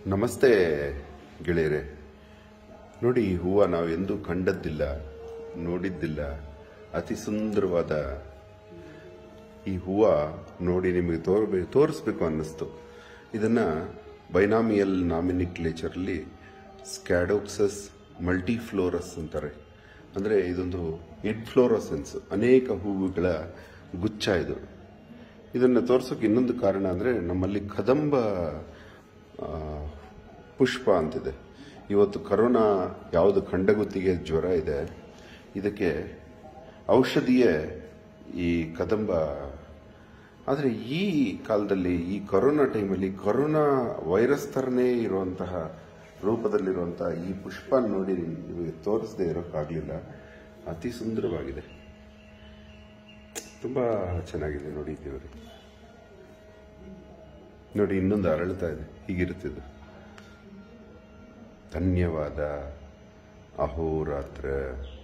ನಮಸ್ತೆ ಗೆಳೆಯರೆ ನೋಡಿ ಈ ಹೂವು ನಾವು ಎಂದೂ ಕಂಡದ್ದಿಲ್ಲ ನೋಡಿದ್ದಿಲ್ಲ ಅತಿ ಸುಂದರವಾದ ಈ ಹೂವು ನೋಡಿ ನಿಮಗೆ ತೋರ್ಬೇ ತೋರಿಸ್ಬೇಕು ಅನ್ನಿಸ್ತು ಇದನ್ನ ಬೈನಾಮಿಯಲ್ ನಾಮಿನಿಕ್ಲೇಚರ್ಲಿ ಸ್ಕ್ಯಾಡೋಕ್ಸಸ್ ಮಲ್ಟಿಫ್ಲೋರಸ್ ಅಂತಾರೆ ಅಂದರೆ ಇದೊಂದು ಇನ್ಫ್ಲೋರಸೆನ್ಸ್ ಅನೇಕ ಹೂವುಗಳ ಗುಚ್ಛ ಇದು ಇದನ್ನು ತೋರ್ಸೋಕೆ ಇನ್ನೊಂದು ಕಾರಣ ಅಂದರೆ ನಮ್ಮಲ್ಲಿ ಕದಂಬ ಆ, ಪುಷ್ಪ ಅಂತಿದೆ ಇವತ್ತು ಕರೋನಾ ಯಾವುದು ಖಂಡಗುತ್ತಿಗೆ ಜ್ವರ ಇದೆ ಇದಕ್ಕೆ ಔಷಧಿಯೇ ಈ ಕದಂಬ ಆದರೆ ಈ ಕಾಲದಲ್ಲಿ ಈ ಕೊರೋನಾ ಟೈಮಲ್ಲಿ ಕೊರೋನಾ ವೈರಸ್ ಥರನೇ ಇರುವಂತಹ ರೂಪದಲ್ಲಿರುವಂತಹ ಈ ಪುಷ್ಪ ನೋಡಿ ನಿಮಗೆ ತೋರಿಸದೆ ಇರೋಕ್ಕಾಗಲಿಲ್ಲ ಅತಿ ಸುಂದರವಾಗಿದೆ ತುಂಬಾ ಚೆನ್ನಾಗಿದೆ ನೋಡಿ ದೇವರು ನೋಡಿ ಇನ್ನೊಂದು ಅರಳುತ್ತಾ ಇದೆ ಹೀಗಿರುತ್ತಿದ್ದು ಧನ್ಯವಾದ ಅಹೋರಾತ್ರ